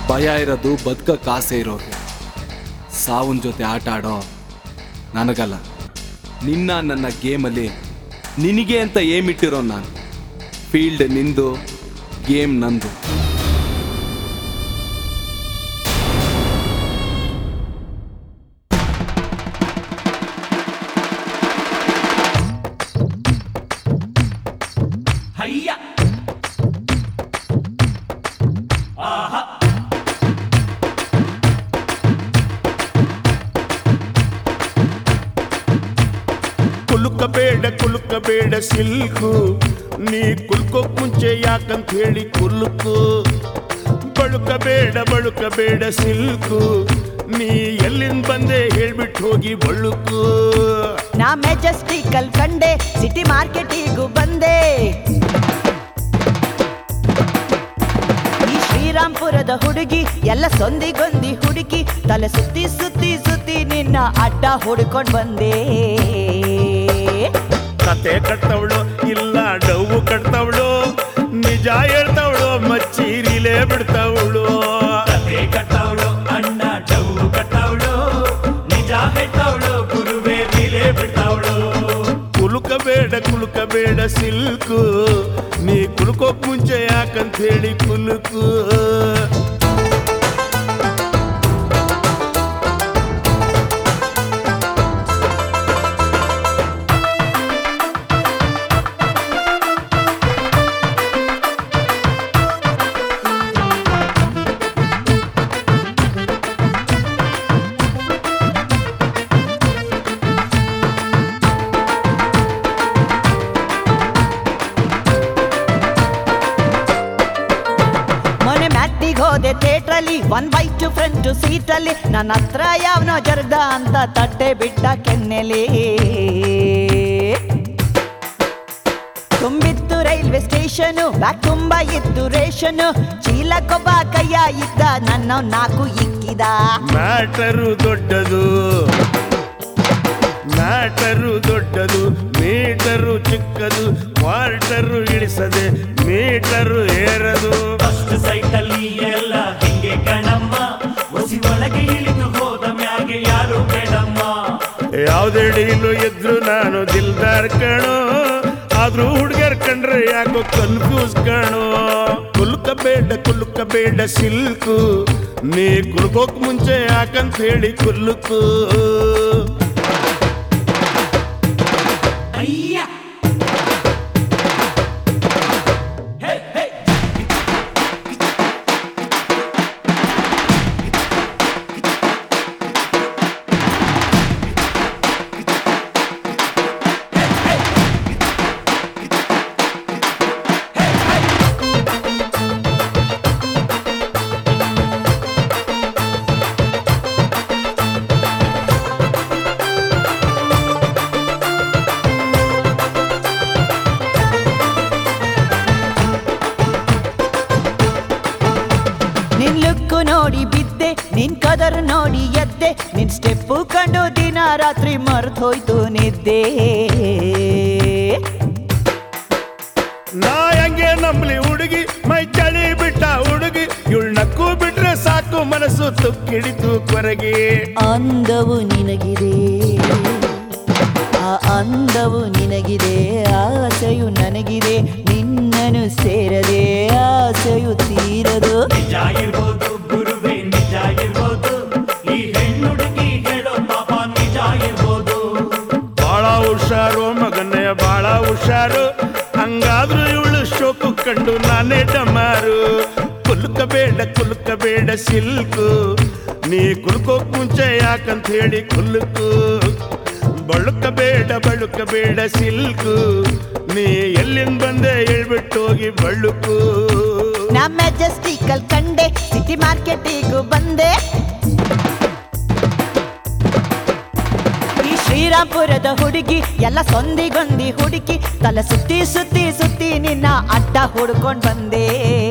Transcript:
ಭಯ ಇರೋದು ಬದುಕಕ್ಕೆ ಆಸೆ ಇರೋರು ಸಾವನ್ ಜೊತೆ ಆಟ ಆಡೋ ನನಗಲ್ಲ ನಿನ್ನ ನನ್ನ ಗೇಮಲ್ಲಿ ನಿನಗೆ ಅಂತ ಏಮ್ ಇಟ್ಟಿರೋ ನಾನು ಫೀಲ್ಡ್ ನಿಂದು ಗೇಮ್ ನಂದು ಕುಲುಕಬೇಡ ಕುಲುಕಬೇಡ ಸಿಲ್ಕು ನೀ ಕುಲ್ಕೋಕ್ ಮುಂಚೆ ಯಾಕಂತ ಹೇಳಿ ಕುಲುಕು ಬಳುಕಬೇಡ ಬಳುಕಬೇಡ ಸಿಲ್ಕು ನೀ ಎಲ್ಲಿಂದ ಬಂದೆ ಹೇಳ್ಬಿಟ್ಟು ಹೋಗಿ ಬಳುಕು ನಾ ಮೆಜೆಸ್ಟಿಕ್ ಅಲ್ಲಿ ಕಂಡೆ ಸಿಟಿ ಮಾರ್ಕೆಟಿಗೂ ಬಂದೆ ಈ ಶ್ರೀರಾಮ್ಪುರದ ಹುಡುಗಿ ಎಲ್ಲ ಸೊಂದಿಗೊಂದಿ ಹುಡುಗಿ ತಲೆ ಸುತ್ತಿ ಸುತ್ತಿ ಸುತ್ತಿ ನಿನ್ನ ಅಡ್ಡ ಹುಡ್ಕೊಂಡ್ ಬಂದೆ ಕತೆ ಕಟ್ತವಳು ಇಲ್ಲ ಡವ್ವು ಕಟ್ತವಳು ನಿಜ ಹೇಳ್ತವಳು ಮಚ್ಚೀರಿಲೇ ಬಿಡ್ತವಳು ಕತೆ ಕಟ್ಟವಳು ಅಣ್ಣ ಡೌ ಕಟ್ಟವಳು ನಿಜ ಹೆಟ್ಟವಳು ಗುರುವೇ ಮೇಲೆ ಬಿಟ್ಟವಳು ಕುಲುಕಬೇಡ ಕುಲುಕಬೇಡ ಸಿಲ್ಕು ನೀ ಕುಲ್ಕೋಕ್ ಮುಂಚೆ ಯಾಕಂತ ಹೇಳಿ ಕುಲುಕು ಮೊನ್ನೆ ಮ್ಯಾಟಿಗ್ ಹೋದೆ ಥಿಯೇಟ್ರಲ್ಲಿ ಒನ್ ಬೈ ಟು ಫ್ರಂಟ್ ಸೀಟಲ್ಲಿ ನನ್ನ ಹತ್ರ ಯಾವನೋ ಜರ್ದ ಅಂತ ತಟ್ಟೆ ಬಿಟ್ಟ ಕೆನ್ನೆಲಿ ತುಂಬಿತ್ತು ರೈಲ್ವೆ ಸ್ಟೇಷನು ಬ್ಯಾಗ್ ತುಂಬ ಇತ್ತು ರೇಷನು ಚೀಲಕ್ಕೊಬ್ಬ ಕೈಯ ಇದ್ದ ನನ್ನ ನಾಲ್ಕು ಇಕ್ಕಿದ ಮ್ಯಾಟರು ದೊಡ್ಡದು ಮ್ಯಾಟರು ದೊಡ್ಡದು ಮೀಟರು ಚಿಕ್ಕದು ಕ್ವಾರ್ಟರು ಇಳಿಸದೆ ಮೀಟರು ಏರದು ಫಸ್ಟ್ ಸೈಟ್ ಅಲ್ಲಿ ಎಲ್ಲ ಹಿಂಗೆ ಕಣಮ್ಮ ಒಸಿ ಒಳಗೆ ಇಳಿದು ಹೋದ ಮ್ಯಾಗೆ ಯಾರು ಬೇಡಮ್ಮ ಯಾವುದೇ ಡೀಲು ಇದ್ರು ನಾನು ದಿಲ್ದಾರ್ ಕಣೋ ಆದ್ರೂ ಹುಡುಗರ್ ಕಂಡ್ರೆ ಯಾಕೋ ಕನ್ಫ್ಯೂಸ್ ಕಣೋ ಕುಲ್ಕಬೇಡ ಕುಲ್ಕಬೇಡ ಸಿಲ್ಕು ನೀ ಕುಲ್ಕೋಕ್ ಮುಂಚೆ ಯಾಕಂತ ಹೇಳಿ ಕುಲ್ಕು ಅಯ್ಯ ಹೇ ಹೇ ನಿನ್ ಲುಕ್ಕು ನೋಡಿ ಬಿದ್ದೆ ನಿನ್ ಕದರ್ ನೋಡಿ ಎದ್ದೆ ನಿನ್ ಸ್ಟೆಪ್ಪು ಕಂಡು ದಿನ ರಾತ್ರಿ ಮರ್ತ್ ಹೋಯ್ತು ನಿದ್ದೆ ನಾ ಹೆಂಗೆ ನಂಬ್ಲಿ ಹುಡುಗಿ ಮೈ ಚಳಿ ಬಿಟ್ಟ ಹುಡುಗಿ ಇವಳು ನಕ್ಕು ಬಿಟ್ರೆ ಸಾಕು ಮನಸ್ಸು ತುಕ್ಕಿಡಿತು ಕೊರಗಿ ಅಂದವು ನಿನಗಿದೆ ಆ ಅಂದವು ನಿನಗಿದೆ ಆಸೆಯು ನನಗಿದೆ ನಿನ್ನನು ಸೇರದೆ ಆಸೆಯು ತೀರದು ನಿಜ ಇರ್ಬೋದು ಗುರುವೇ ನಿಜ ಇರ್ಬೋದು ಈ ಹೆಣ್ಣುಡುಗಿ ಹೇಳೋ ಪಾಪ ನಿಜ ಇರ್ಬೋದು ಬಾಳ ಹುಷಾರು ಮಗನೇ ಬಾಳ ಹುಷಾರು ಹಂಗಾದ್ರೂ ಇವಳು ಶೋಕು ಕಂಡು ನಾನೇ ಡಮಾರು ಕುಲ್ಕಬೇಡ ಕುಲ್ಕಬೇಡ ಸಿಲ್ಕು ನೀ ಕುಲ್ಕೋಕ್ ಮುಂಚೆ ಯಾಕಂತ ಹೇಳಿ ಕುಲ್ಕು ಬಳುಕಬೇಡ ಬಳುಕಬೇಡ ಸಿಲ್ಕು ನೀ ಎಲ್ಲಿಂದ ಬಂದೆ ಹೇಳ್ಬಿಟ್ಟು ಹೋಗಿ ಬಳುಕು ನಾ ಮೆಜೆಸ್ಟಿಕ್ ಅಲ್ಲಿ ಕಂಡೆ ಸಿಟಿ ಮಾರ್ಕೆಟಿಗೂ ಬಂದೆ ಈ ಶ್ರೀರಾಮ್ಪುರದ ಹುಡುಗಿ ಎಲ್ಲ ಸೊಂದಿಗೊಂದಿ ಹುಡುಕಿ ತಲೆ ಸುತ್ತಿ ಸುತ್ತಿ ಸುತ್ತಿ ನಿನ್ನ ಅಡ್ಡ ಹುಡ್ಕೊಂಡ್ ಬಂದೆ